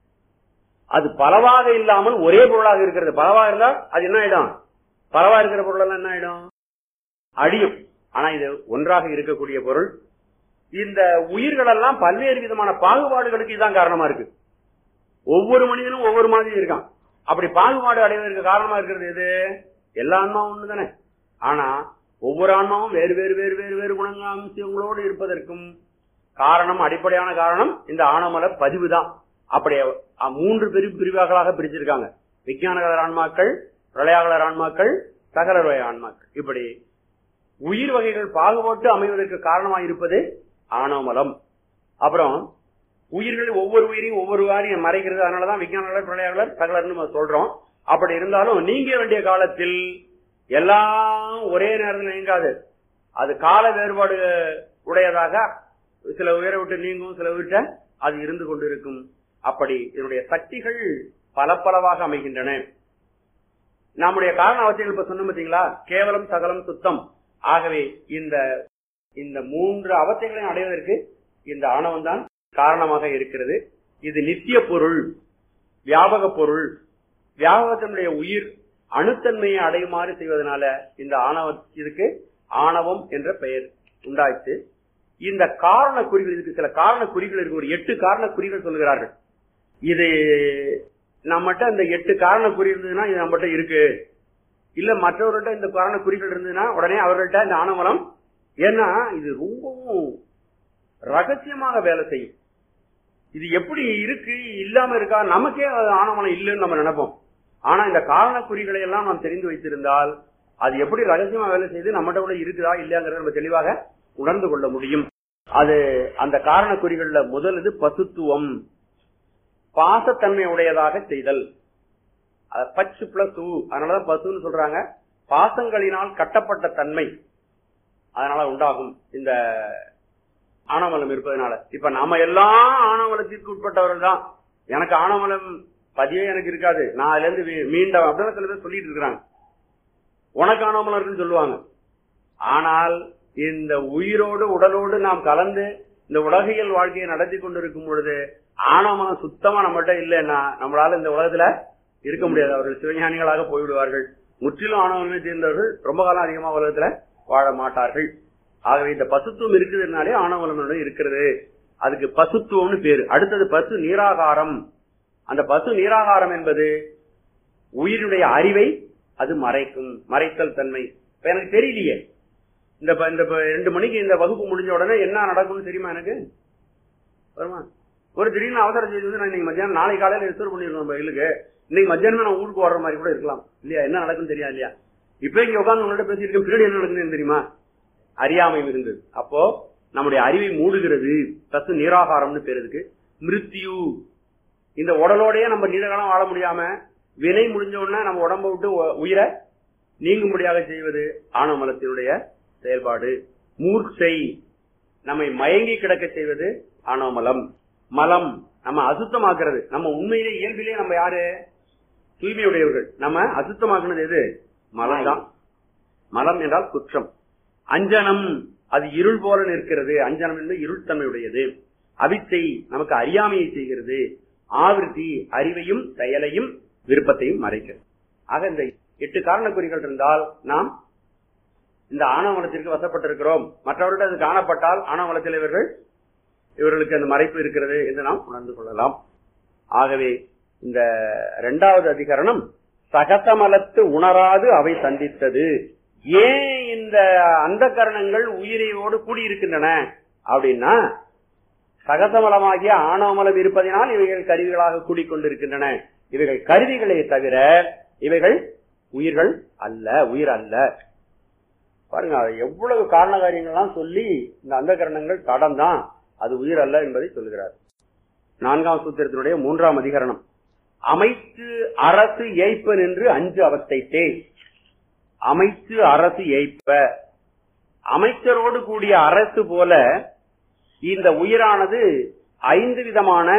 அது பலவாக இல்லாமல் ஒரே பொருளாக இருக்கிறது பலவாக இருந்தா அது என்ன ஆயிடும் பலவா இருக்கிற பொருள் எல்லாம் என்ன ஆயிடும் அழியும் ஆனா இது ஒன்றாக இருக்கக்கூடிய பொருள் இந்த உயிர்கள் எல்லாம் பல்வேறு விதமான பாகுபாடுகளுக்கு இதுதான் காரணமா இருக்கு ஒவ்வொரு மனிதனும் ஒவ்வொரு மாதிரி இருக்கான் அப்படி பாகுபாடு அடைவதற்கு காரணமா இருக்கிறது எது எல்லா ஆன்மாவும் ஒண்ணு தானே ஆனா ஒவ்வொரு ஆன்மாவும் வேறு வேறு வேறு வேறு வேறு குணங்க அம்சங்களோடு இருப்பதற்கும் காரணம் அடிப்படையான காரணம் இந்த ஆணவமல பதிவு தான் அப்படி அ- மூன்று பெரு பிரிவுகளாக பிரிச்சிருக்காங்க விஞ்ஞானகலர் ஆன்மாக்கள் பிரளயாகலர் ஆன்மாக்கள் சகலர் ஆன்மாக்கள் இப்படி உயிர் வகைகள் பாகுபட்டு அமைவதற்கு காரணமாக இருப்பது ஆணவமலம் அப்புறம் உயிர்கள் ஒவ்வொரு உயிரையும் ஒவ்வொரு வாரியும் மறைக்கிறது அதனாலதான் விஞ்ஞானகலர் பிரளயாகலர் சகலர்னு நம்ம சொல்றோம் அப்படி இருந்தாலும் நீங்க வேண்டிய காலத்தில் எல்லாம் ஒரே நேரத்தில் நீங்காது அது கால வேறுபாடு உடையதாக சில உயிரை விட்டு நீங்கும் சில விட்ட அது இருந்து கொண்டிருக்கும் அப்படி இதனுடைய சக்திகள் பல பலவாக அமைகின்றன நம்முடைய காரண அவசியங்கள் இப்ப சொன்னோம் பாத்தீங்களா கேவலம் சகலம் சுத்தம் ஆகவே இந்த இந்த மூன்று அவசியங்களையும் அடைவதற்கு இந்த ஆணவம் தான் காரணமாக இருக்கிறது இது நித்திய பொருள் வியாபக பொருள் வியாபகத்தினுடைய உயிர் அணுத்தன்மையை அடையுமாறு செய்வதனால இந்த ஆணவ இதுக்கு ஆணவம் என்ற பெயர் உண்டாயிற்று இந்த காரண குறிகள் இதுக்கு சில காரண குறிகள் இருக்கு ஒரு எட்டு காரண குறிகள் சொல்லுகிறார்கள் இது நம்மகிட்ட இந்த எட்டு காரண குறி இருந்ததுன்னா இது நம்மகிட்ட இருக்கு இல்ல மற்றவர்கிட்ட இந்த காரண குறிகள் இருந்ததுன்னா உடனே அவர்கள்ட்ட இந்த ஆணவலம் ஏன்னா இது ரொம்பவும் ரகசியமாக வேலை செய்யும் இது எப்படி இருக்கு இல்லாம இருக்கா நமக்கே அது ஆணவலம் இல்லைன்னு நம்ம நினைப்போம் ஆனா இந்த காரண குறிகளை எல்லாம் நாம் தெரிந்து வைத்திருந்தால் அது எப்படி ரகசியமா வேலை செய்து நம்மகிட்ட கூட இருக்குதா இல்லையாங்கிறத நம்ம தெளிவாக உணர்ந்து கொள்ள முடியும் அது அந்த காரண குறிகள்ல முதல் இது பசுத்துவம் பாசத்தன்மை உடையதாக செய்தல் அது பச்சு பிளஸ் ஊ அதனாலதான் பசுன்னு சொல்றாங்க பாசங்களினால் கட்டப்பட்ட தன்மை அதனால உண்டாகும் இந்த ஆணவலம் இருப்பதனால இப்ப நாம எல்லாம் ஆணவலத்திற்கு உட்பட்டவர்கள் தான் எனக்கு ஆணவலம் பதிவே எனக்கு இருக்காது நான் அதுல இருந்து மீ- மீண்டவன் அப்படின்னு சில பேர் சொல்லிட்டு இருக்கிறாங்க உனக்கு ஆணவலம் இருக்குன்னு சொல்லுவாங்க ஆனால் இந்த உயிரோடு உடலோடு நாம் கலந்து இந்த உலகியல் வாழ்க்கையை நடத்தி கொண்டிருக்கும் பொழுது ஆணவமனம் சுத்தமா நம்மகிட்ட இல்லைன்னா நம்மளால இந்த உலகத்துல இருக்க முடியாது அவர்கள் சிவஞானிகளாக போய்விடுவார்கள் முற்றிலும் ஆணவமே சேர்ந்தவர்கள் ரொம்ப காலம் அதிகமா உலகத்துல வாழ மாட்டார்கள் ஆகவே இந்த பசுத்துவம் இருக்குதுனாலே ஆணவலம் இருக்கிறது அதுக்கு பசுத்துவம்னு பேரு அடுத்தது பசு நீராகாரம் அந்த பசு நீராகாரம் என்பது உயிரினுடைய அறிவை அது மறைக்கும் மறைத்தல் தன்மை இப்ப எனக்கு தெரியலையே இந்த ப- இந்த ப- ரெண்டு மணிக்கு இந்த வகுப்பு முடிஞ்ச உடனே என்ன நடக்கும்னு தெரியுமா எனக்கு வருமா ஒரு திடீர்னு அவசர செய்தி வந்து நான் இன்னைக்கு மத்தியானம் நாளை காலையில ரிசர்வ் பண்ணிருக்கோம் நம்ம இல்லுக்கு இன்னைக்கு மத்தியானம் நான் ஊருக்கு வர்ற மாதிரி கூட இருக்கலாம் இல்லையா என்ன நடக்கும்னு தெரியாது இல்லையா இப்ப இங்க உட்கார்ந்து உங்கள்ட்ட பேசியிருக்கேன் பின்னாடி என்ன நடக்குதுன்னு தெரியுமா அறியாமை இருந்தது அப்போ நம்முடைய அறிவை மூடுகிறது பசு நீராகாரம்னு பேர் இருக்கு மிருத்யு இந்த உடலோடயே நம்ம நீண்ட காலம் வாழ முடியாம வினை முடிஞ்ச உடனே நம்ம உடம்ப விட்டு உ- உயிரை நீங்கும்படியாக செய்வது ஆணவமலத்தினுடைய செயல்பாடு மூர்ச்சை நம்மை மயங்கி கிடக்க செய்வது ஆணவமலம் மலம் நம்ம அசுத்தமாக்குறது நம்ம உண்மையிலே இயல்பிலே நம்ம யாரு தூய்மையுடையவர்கள் நம்ம அசுத்தமாக்குனது எது மலம் தான் மலம் என்றால் குற்றம் அஞ்சனம் அது இருள் போல நிற்கிறது அஞ்சனம் என்பது இருள்தன்மையுடையது அவித்தை நமக்கு அறியாமையை செய்கிறது ஆவிருத்தி அறிவையும் செயலையும் விருப்பத்தையும் மறைக்கிறது ஆக இந்த எட்டு காரணக்குறிகள் இருந்தால் நாம் இந்த ஆணவமலத்திற்கு வசப்பட்டிருக்கிறோம் மற்றவர்கள் அது காணப்பட்டால் ஆணவமலத்தில் இவர்கள் இவர்களுக்கு அந்த மறைப்பு இருக்கிறது என்று நாம் உணர்ந்து கொள்ளலாம் ஆகவே இந்த இரண்டாவது அதிகரணம் சகசமலத்து உணராது அவை சந்தித்தது ஏன் இந்த அந்த கரணங்கள் உயிரையோடு கூடியிருக்கின்றன அப்படின்னா சகசமலமாகிய ஆணவமலம் இருப்பதினால் இவைகள் கருவிகளாக கூடிக்கொண்டிருக்கின்றன இவைகள் கருவிகளே தவிர இவைகள் உயிர்கள் அல்ல உயிர் அல்ல பாருங்க அது எவ்வளவு காரண காரியங்கள்லாம் சொல்லி இந்த அந்த கரணங்கள் தடம் தான் அது உயிர் அல்ல என்பதை சொல்லுகிறார் நான்காம் சூத்திரத்தினுடைய மூன்றாம் அதிகரணம் அமைத்து அரசு ஏய்ப்பன் என்று அஞ்சு அவத்தைத்தே அமைத்து அரசு ஏய்ப்ப அமைச்சரோடு கூடிய அரசு போல இந்த உயிரானது ஐந்து விதமான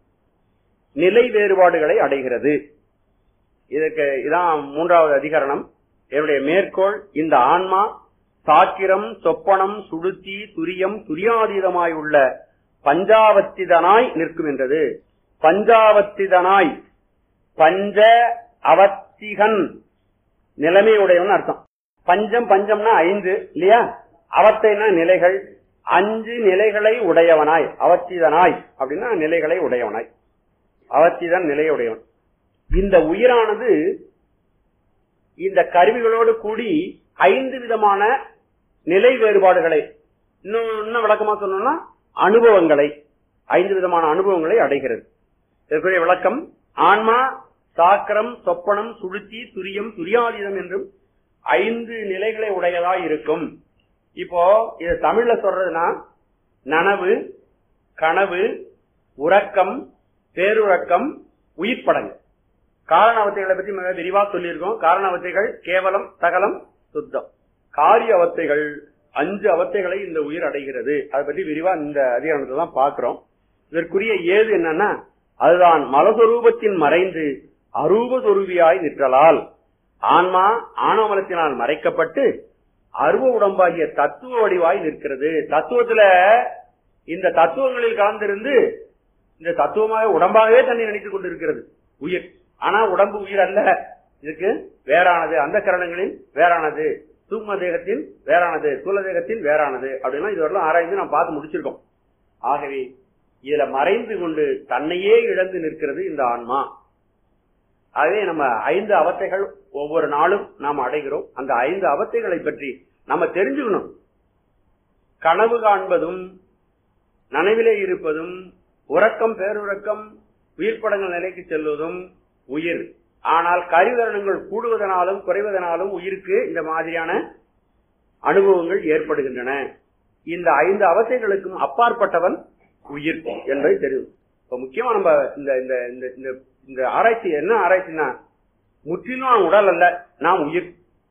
நிலை வேறுபாடுகளை அடைகிறது இதுக்கு இதான் மூன்றாவது அதிகரணம் என்னுடைய மேற்கோள் இந்த ஆன்மா சாக்கிரம் சொப்பனம் சுடுத்தி துரியம் துரியாதீதமாய் உள்ள பஞ்சாவத்திதனாய் நிற்கும் என்றது பஞ்சாவத்திதனாய் பஞ்ச அவத்திகன் நிலைமையுடையவன் அர்த்தம் பஞ்சம் பஞ்சம்னா ஐந்து இல்லையா அவத்தைனா நிலைகள் அஞ்சு நிலைகளை உடையவனாய் அவத்திதனாய் அப்படின்னா நிலைகளை உடையவனாய் அவத்திதன் நிலையுடையவன் இந்த உயிரானது இந்த கருவிகளோடு கூடி ஐந்து விதமான நிலை வேறுபாடுகளை இன்னும் இன்னும் விளக்கமா சொன்னோம்னா அனுபவங்களை ஐந்து விதமான அனுபவங்களை அடைகிறது இதற்குரிய விளக்கம் ஆன்மா சாக்கரம் சொப்பனம் சுளுத்தி துரியம் துரியாதீதம் என்றும் ஐந்து நிலைகளை உடையதாய் இருக்கும் இப்போ இது தமிழ்ல சொல்றதுன்னா நனவு கனவு உறக்கம் பேருறக்கம் உயிர்ப்படங்கு காரணவத்தைகளை பற்றி மிக விரிவா சொல்லியிருக்கோம் காரணவத்தைகள் கேவலம் சகலம் சுத்தம் காரிய அவத்தைகள் அஞ்சு அவத்தைகளை இந்த உயிர் அடைகிறது அதை பற்றி விரிவா இந்த அதிகாரத்தை தான் பார்க்கிறோம் இதற்குரிய ஏது என்னன்னா அதுதான் மலஸ்வரூபத்தின் மறைந்து அரூப சொரூபியாய் நிற்றலால் ஆன்மா ஆணவமலத்தினால் மறைக்கப்பட்டு அருவ உடம்பாகிய தத்துவ வடிவாய் நிற்கிறது தத்துவத்துல இந்த தத்துவங்களில் கலந்திருந்து இந்த தத்துவமாக உடம்பாகவே தன்னை நினைத்துக் கொண்டிருக்கிறது உயிர் ஆனா உடம்பு உயிர் அல்ல இதுக்கு வேறானது அந்த கரணங்களில் வேறானது சூக்ம தேகத்தின் வேறானது சூல தேகத்தின் வேறானது அப்படின்னா இதுவரையும் ஆராய்ந்து நாம் பார்த்து முடிச்சிருக்கோம் ஆகவே இதுல மறைந்து கொண்டு தன்னையே இழந்து நிற்கிறது இந்த ஆன்மா ஆகவே நம்ம ஐந்து அவத்தைகள் ஒவ்வொரு நாளும் நாம் அடைகிறோம் அந்த ஐந்து அவத்தைகளை பற்றி நம்ம தெரிஞ்சுக்கணும் கனவு காண்பதும் நனவிலே இருப்பதும் உறக்கம் பேருறக்கம் உயிர்ப்படங்கள் நிலைக்கு செல்வதும் உயிர் ஆனால் கரிவரணங்கள் கூடுவதனாலும் குறைவதனாலும் உயிருக்கு இந்த மாதிரியான அனுபவங்கள் ஏற்படுகின்றன இந்த ஐந்து அவத்தைகளுக்கும் அப்பாற்பட்டவன் உயிர் என்பதை தெரியும் இப்ப முக்கியமா நம்ம இந்த இந்த இந்த இந்த இந்த ஆராய்ச்சி என்ன ஆராய்ச்சினா முற்றிலும் நாம் உடல் அல்ல நாம் உயிர்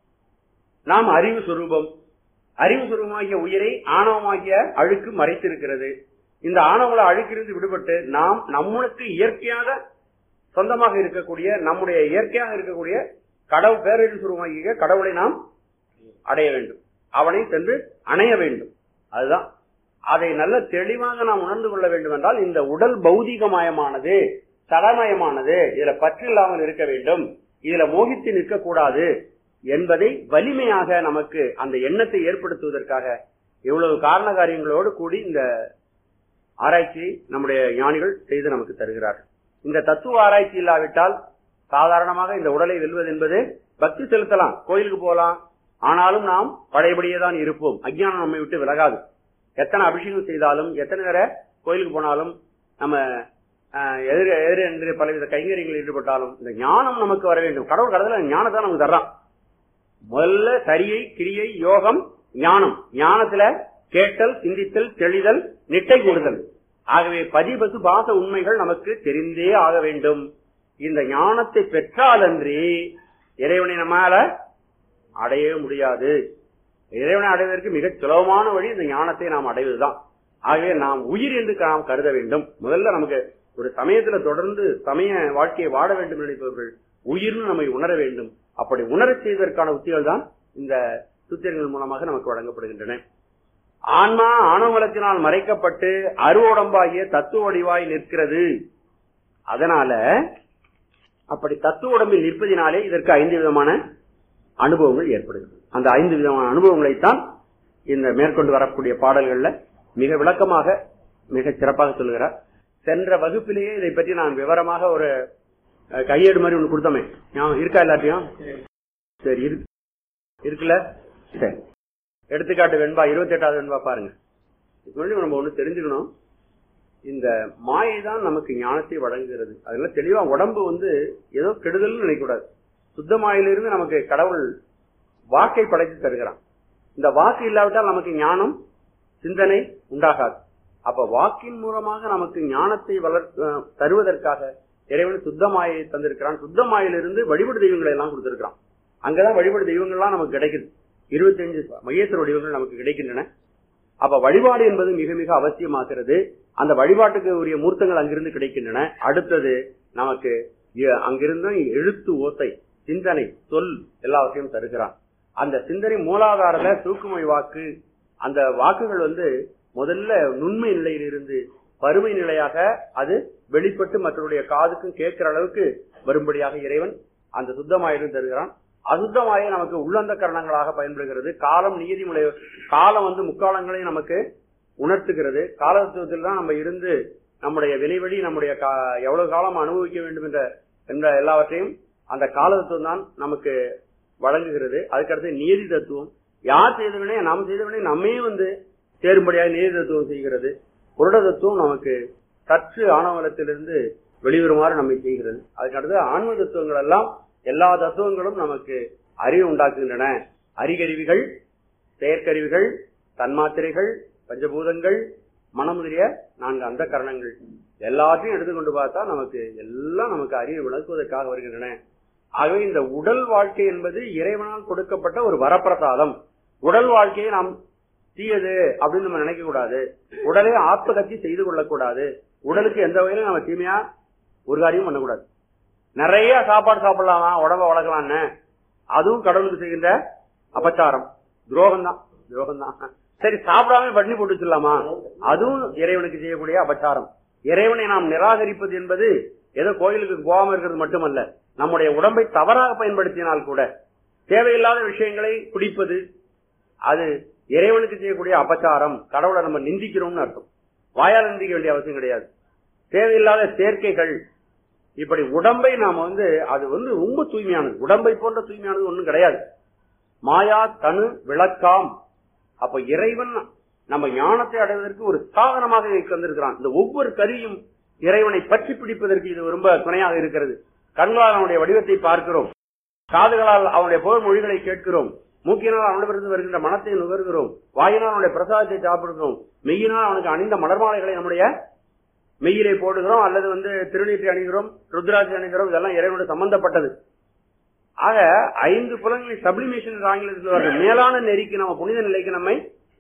நாம் அறிவு சுரூபம் அறிவு சுரூபமாகிய உயிரை ஆணவமாகிய அழுக்கு மறைத்திருக்கிறது இந்த ஆணவங்கள அழுக்கிலிருந்து விடுபட்டு நாம் நம்மளுக்கு இயற்கையாக சொந்தமாக இருக்கக்கூடிய நம்முடைய இயற்கையாக இருக்கக்கூடிய கடவுள் பேரறிவு சுரூபமாகிய கடவுளை நாம் அடைய வேண்டும் அவனை சென்று அணைய வேண்டும் அதுதான் அதை நல்ல தெளிவாக நாம் உணர்ந்து கொள்ள வேண்டும் என்றால் இந்த உடல் பௌதிகமயமானது தடமயமானது இதுல பற்றில்லாமல் இருக்க வேண்டும் இதுல மோகித்து நிற்கக்கூடாது என்பதை வலிமையாக நமக்கு அந்த எண்ணத்தை ஏற்படுத்துவதற்காக இவ்வளவு காரண காரியங்களோடு கூடி இந்த ஆராய்ச்சியை நம்முடைய ஞானிகள் செய்து நமக்கு தருகிறார்கள் இந்த தத்துவ ஆராய்ச்சி இல்லாவிட்டால் சாதாரணமாக இந்த உடலை வெல்வது என்பது பக்தி செலுத்தலாம் கோயிலுக்கு போகலாம் ஆனாலும் நாம் பழையபடியே தான் இருப்போம் அஜ்ஞானம் நம்மை விட்டு விலகாது எத்தனை அபிஷேகம் செய்தாலும் எத்தனை நேர கோயிலுக்கு போனாலும் நம்ம ஆஹ், எதிர எதிர என்று பலவித கைங்கரியங்களில் ஈடுபட்டாலும் இந்த ஞானம் நமக்கு வர வேண்டும் கடவுள் கடவுள் ஞானத்தை நமக்கு தர்றான் முதல்ல சரியை கிரியை யோகம் ஞானம் ஞானத்துல கேட்டல் சிந்தித்தல் தெளிதல் நிட்டை கூடுதல் ஆகவே பதிபசு பாச உண்மைகள் நமக்கு தெரிந்தே ஆக வேண்டும் இந்த ஞானத்தை பெற்றாலன்றி இறைவனை நம்மால அடையவே முடியாது இறைவனை அடைவதற்கு மிகச் சுலபமான வழி இந்த ஞானத்தை நாம் அடைவதுதான் ஆகவே நாம் உயிர் என்று நாம் கருத வேண்டும் முதல்ல நமக்கு ஒரு சமயத்துல தொடர்ந்து சமய வாழ்க்கையை வாழ வேண்டும் என்று நினைப்பவர்கள் உயிர்னு நம்மை உணர வேண்டும் அப்படி உணரச் செய்வதற்கான உத்திகள் தான் இந்த சூத்திரங்கள் மூலமாக நமக்கு வழங்கப்படுகின்றன ஆன்மா ஆணவலத்தினால் மறைக்கப்பட்டு அருவுடம்பாகிய தத்துவ வடிவாய் நிற்கிறது அதனால அப்படி தத்துவ உடம்பில் நிற்பதினாலே இதற்கு ஐந்து விதமான அனுபவங்கள் ஏற்படுகிறது அந்த ஐந்து விதமான அனுபவங்களைத்தான் இந்த மேற்கொண்டு வரக்கூடிய பாடல்கள்ல மிக விளக்கமாக மிக சிறப்பாக சொல்லுகிறார் சென்ற வகுப்பிலேயே இதை பற்றி நான் விவரமாக ஒரு அஹ், கையேடு மாதிரி ஒன்று கொடுத்தோமே ஞாபகம் இருக்கா எல்லாத்தையும் சரி இருக்கு இருக்குல்ல சரி எடுத்துக்காட்டு வெண்பா இருபத்தி எட்டாவது வெண்பா பாருங்க இதுக்கு முன்னாடி நம்ம ஒண்ணு தெரிஞ்சுக்கணும் இந்த மாயை தான் நமக்கு ஞானத்தை வழங்குகிறது அதனால தெளிவா உடம்பு வந்து ஏதோ கெடுதல்னு நினைக்கக்கூடாது சுத்தமாயிலிருந்து நமக்கு கடவுள் வாக்கை படைத்து தருகிறான் இந்த வாக்கு இல்லாவிட்டால் நமக்கு ஞானம் சிந்தனை உண்டாகாது அப்ப வாக்கின் மூலமாக நமக்கு ஞானத்தை வளர் அஹ், தருவதற்காக இறைவன் சுத்தமாயை தந்திருக்கிறான் சுத்தமாயிலிருந்து வழிபாடு தெய்வங்களை எல்லாம் கொடுத்திருக்கிறான் அங்கதான் வழிபாடு தெய்வங்கள்லாம் நமக்கு கிடைக்குது இருபத்தஞ்சு மகேஸ்வர வடிவங்கள் நமக்கு கிடைக்கின்றன அப்ப வழிபாடு என்பது மிக மிக அவசியமாகிறது அந்த வழிபாட்டுக்கு உரிய மூர்த்தங்கள் அங்கிருந்து கிடைக்கின்றன அடுத்தது நமக்கு இ- அங்கிருந்து எழுத்து ஓசை சிந்தனை சொல் எல்லாவற்றையும் தருகிறான் அந்த சிந்தனை மூலாதாரல தூக்குமை வாக்கு அந்த வாக்குகள் வந்து முதல்ல நுண்மை நிலையிலிருந்து பருமை நிலையாக அது வெளிப்பட்டு மற்றவருடைய காதுக்கும் கேட்கிற அளவுக்கு வரும்படியாக இறைவன் அந்த சுத்தமாயிலும் தருகிறான் அசுத்தமாய நமக்கு உள்ளந்த கரணங்களாக பயன்படுகிறது காலம் நீதிமுறை காலம் வந்து முக்காலங்களையும் நமக்கு உணர்த்துகிறது காலத்துவத்தில் தான் நம்ம இருந்து நம்முடைய வினைவழி நம்முடைய கா- எவ்வளவு காலம் அனுபவிக்க வேண்டும் என்ற என்ற எல்லாவற்றையும் அந்த காலத்துவம் தான் நமக்கு வழங்குகிறது அதுக்கடுத்து நீதி தத்துவம் யார் செய்தவனே நாம் செய்தவனே நம்மே வந்து சேரும்படியாக நீதி தத்துவம் செய்கிறது புருட தத்துவம் நமக்கு சற்று ஆணவலத்திலிருந்து வெளிவருமாறு நம்மை செய்கிறது அதுக்கடுத்து ஆன்ம தத்துவங்கள் எல்லாம் எல்லா தத்துவங்களும் நமக்கு அறிவு உண்டாக்குகின்றன அறிகருவிகள் செயற்கருவிகள் தன்மாத்திரைகள் பஞ்சபூதங்கள் மனம் முதலிய நான்கு அந்த கரணங்கள் எல்லாத்தையும் எடுத்துக்கொண்டு பார்த்தா நமக்கு எல்லாம் நமக்கு அறிவு விளக்குவதற்காக வருகின்றன ஆகவே இந்த உடல் வாழ்க்கை என்பது இறைவனால் கொடுக்கப்பட்ட ஒரு வரப்பிரசாதம் உடல் வாழ்க்கையை நாம் தீயது அப்படின்னு நம்ம நினைக்க கூடாது உடலை ஆத்மகட்சி செய்து கொள்ளக்கூடாது உடலுக்கு எந்த வகையிலும் நம்ம தீமையா ஒரு காரியம் பண்ணக்கூடாது நிறைய சாப்பாடு சாப்பிடலாமா உடம்ப வளர்க்கலாம்னு அதுவும் கடவுளுக்கு செய்கின்ற அபச்சாரம் துரோகம் தான் துரோகம் தான் சரி சாப்பிடாம பண்ணி போட்டு வச்சிடலாமா அதுவும் இறைவனுக்கு செய்யக்கூடிய அபச்சாரம் இறைவனை நாம் நிராகரிப்பது என்பது ஏதோ கோயிலுக்கு போகாம இருக்கிறது மட்டுமல்ல நம்முடைய உடம்பை தவறாக பயன்படுத்தினால் கூட தேவையில்லாத விஷயங்களை குடிப்பது அது இறைவனுக்கு செய்யக்கூடிய அபச்சாரம் கடவுளை நம்ம நிந்திக்கிறோம்னு அர்த்தம் வாயால் நிந்திக்க வேண்டிய அவசியம் கிடையாது தேவையில்லாத சேர்க்கைகள் இப்படி உடம்பை நாம வந்து அது வந்து ரொம்ப தூய்மையானது உடம்பை போன்ற தூய்மையானது ஒண்ணும் கிடையாது மாயா தனு விளக்காம் அப்ப இறைவன் நம்ம ஞானத்தை அடைவதற்கு ஒரு சாதனமாக இதை தந்திருக்கிறான் இந்த ஒவ்வொரு கருவியும் இறைவனை பற்றி பிடிப்பதற்கு இது ரொம்ப துணையாக இருக்கிறது கண்களால் அவனுடைய வடிவத்தை பார்க்கிறோம் காதுகளால் அவனுடைய புகழ் மொழிகளை கேட்கிறோம் மூக்கினால் அவனிடமிருந்து வருகின்ற மனத்தை நுகர்கிறோம் வாயினால் அவனுடைய பிரசாதத்தை சாப்பிடுகிறோம் மெய்யினால் அவனுக்கு அணிந்த மலர்மாலைகளை நம்முடைய மெய்யிலே போடுகிறோம் அல்லது வந்து திருநீற்றை அணிகிறோம் ருத்ராட்சி அணிகிறோம் இதெல்லாம் இறைவனோடு சம்பந்தப்பட்டது ஆக ஐந்து புலங்களை சப்ளிமேஷன் ஆங்கிலத்தில் வருது மேலான நெறிக்கு நம்ம புனித நிலைக்கு நம்மை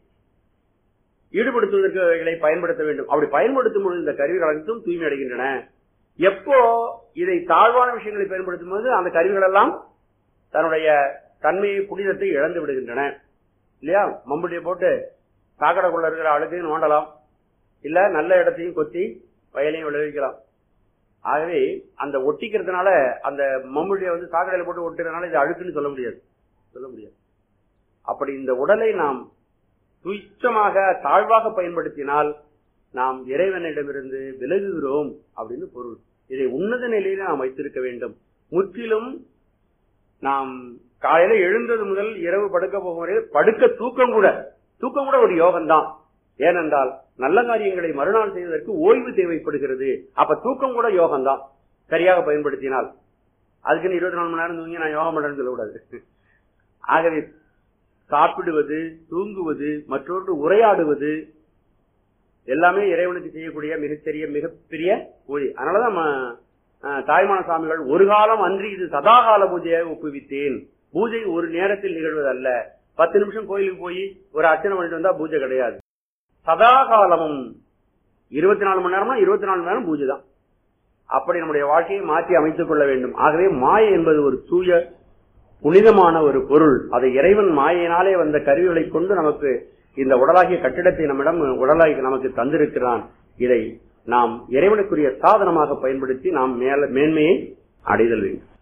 ஈடுபடுத்துவதற்கு இவைகளை பயன்படுத்த வேண்டும் அப்படி பயன்படுத்தும் பொழுது இந்த கருவிகள் அனைத்தும் தூய்மை அடைகின்றன எப்போ இதை தாழ்வான விஷயங்களை பயன்படுத்தும் போது அந்த கருவிகள் எல்லாம் தன்னுடைய தன்மையை புனிதத்தை இழந்து விடுகின்றன இல்லையா மம்புட்டியை போட்டு சாக்கடைக்குள்ள இருக்கிற அழுக்கையும் நோண்டலாம் இல்ல நல்ல இடத்தையும் கொத்தி வயலையும் விளைவிக்கலாம் ஆகவே அந்த ஒட்டிக்கிறதுனால அந்த மம்புட்டியை வந்து சாக்கடையில போட்டு ஒட்டுறதுனால இது அழுக்குன்னு சொல்ல முடியாது சொல்ல முடியாது அப்படி இந்த உடலை நாம் துச்சமாக தாழ்வாக பயன்படுத்தினால் நாம் இறைவனிடமிருந்து விலகுகிறோம் அப்படின்னு பொருள் இதை உன்னத நிலையில நாம் வைத்திருக்க வேண்டும் முற்றிலும் நாம் காலையில எழுந்தது முதல் இரவு படுக்க போகும் வரை படுக்க தூக்கம் கூட தூக்கம் கூட ஒரு யோகம் தான் ஏனென்றால் நல்ல காரியங்களை மறுநாள் செய்வதற்கு ஓய்வு தேவைப்படுகிறது அப்ப தூக்கம் கூட யோகம் தான் சரியாக பயன்படுத்தினால் அதுக்குன்னு இருபத்தி நாலு மணி நேரம் தூங்கி நான் யோகம் பண்றேன்னு சொல்லக்கூடாது ஆகவே சாப்பிடுவது தூங்குவது மற்றொன்று உரையாடுவது எல்லாமே இறைவனுக்கு செய்யக்கூடிய மிகச்சிறிய மிகப்பெரிய பூஜை அதனாலதான் ம- அஹ், தாய்மான சாமிகள் ஒரு காலம் அன்றி இது சதாகால பூஜையாக ஒப்புவித்தேன் பூஜை ஒரு நேரத்தில் நிகழ்வதல்ல பத்து நிமிஷம் கோயிலுக்கு போய் ஒரு அர்ச்சனை பண்ணிட்டு வந்தா பூஜை கிடையாது சதா காலமும் இருபத்தி நாலு மணி நேரம்னா இருபத்தி நாலு மணி நேரம் பூஜை தான் அப்படி நம்முடைய வாழ்க்கையை மாற்றி அமைத்துக் கொள்ள வேண்டும் ஆகவே மாயை என்பது ஒரு தூய புனிதமான ஒரு பொருள் அதை இறைவன் மாயினாலே வந்த கருவிகளை கொண்டு நமக்கு இந்த உடலாகிய கட்டிடத்தை நம்மிடம் உடலாகி நமக்கு தந்திருக்கிறான் இதை நாம் இறைவனுக்குரிய சாதனமாக பயன்படுத்தி நாம் மேல மேன்மையை அடைதல் வேண்டும்